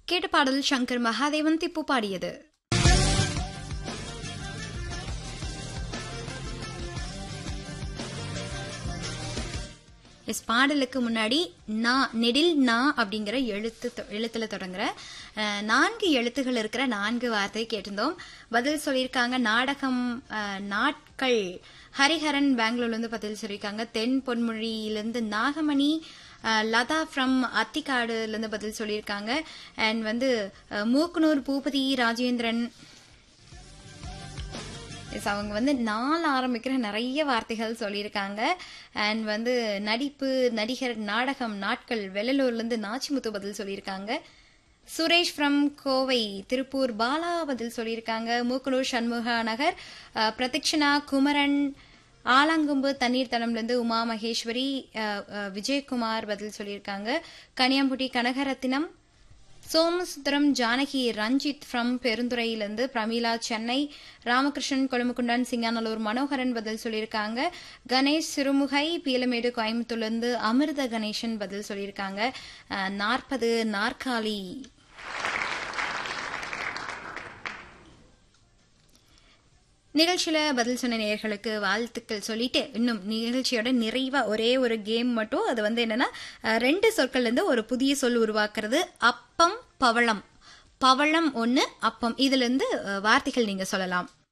கேட்ட பாடல் சங்கர் மகாதேவன் திப்பு பாடியது எஸ் பாடலுக்கு முன்னாடி நா நெடில் நா அப்படிங்கிற எழுத்து தொ- எழுத்துல தொடங்குற அஹ், நான்கு எழுத்துகள் இருக்கிற நான்கு வார்த்தை கேட்டிருந்தோம் பதில் சொல்லியிருக்காங்க நாடகம் அஹ், நாட்கள் ஹரிஹரன் பெங்களூர்ல இருந்து பதில் சொல்லியிருக்காங்க தென் பொன்மொழியிலிருந்து நாகமணி அஹ், லதா ஃப்ரம் அத்திக்காடுல இருந்து பதில் சொல்லியிருக்காங்க அண்ட் வந்து அஹ், மூக்குனூர் பூபதி ராஜேந்திரன் எஸ் அவங்க வந்து நாள் ஆரம்பிக்கிற நிறைய வார்த்தைகள் சொல்லியிருக்காங்க அண்ட் வந்து நடிப்பு நடிகர் நாடகம் நாட்கள் வெள்ளலூர்லேருந்து நாச்சிமுத்து பதில் சொல்லியிருக்காங்க சுரேஷ் ஃப்ரம் கோவை திருப்பூர் பாலா பதில் சொல்லியிருக்காங்க மூக்கனூர் சண்முகா நகர் அஹ், பிரதீக்ஷனா குமரன் ஆலாங்கொம்பு தண்ணீர் தளம்லேருந்து உமா மகேஸ்வரி அஹ், அஹ், விஜயகுமார் பதில் சொல்லியிருக்காங்க கனியாம்புட்டி கனகரத்தினம் சோமசுந்தரம் ஜானகி ரஞ்சித் ஃப்ரம் பெருந்துறையிலிருந்து பிரமீளா சென்னை ராமகிருஷ்ணன் கொழும்புக்குண்டான் சிங்கானல்லூர் மனோகரன் பதில் சொல்லியிருக்காங்க கணேஷ் சிறுமுகை பீலமேடு கோயம்புத்தூர்லேருந்து அமிர்த கணேசன் பதில் சொல்லியிருக்காங்க நாற்பது நாற்காலி நிகழ்ச்சியில பதில் சொன்ன நேயர்களுக்கு வாழ்த்துக்கள் சொல்லிட்டு இன்னும் நிகழ்ச்சியோட நிறைவா ஒரே ஒரு கேம் மட்டும் அது வந்து என்னன்னா அஹ், ரெண்டு சொற்கள்ல இருந்து ஒரு புதிய சொல் உருவாக்குறது அப்பம் பவளம் பவளம் ஒண்ணு அப்பம் இதுல இருந்து அஹ், வார்த்தைகள் நீங்க சொல்லலாம்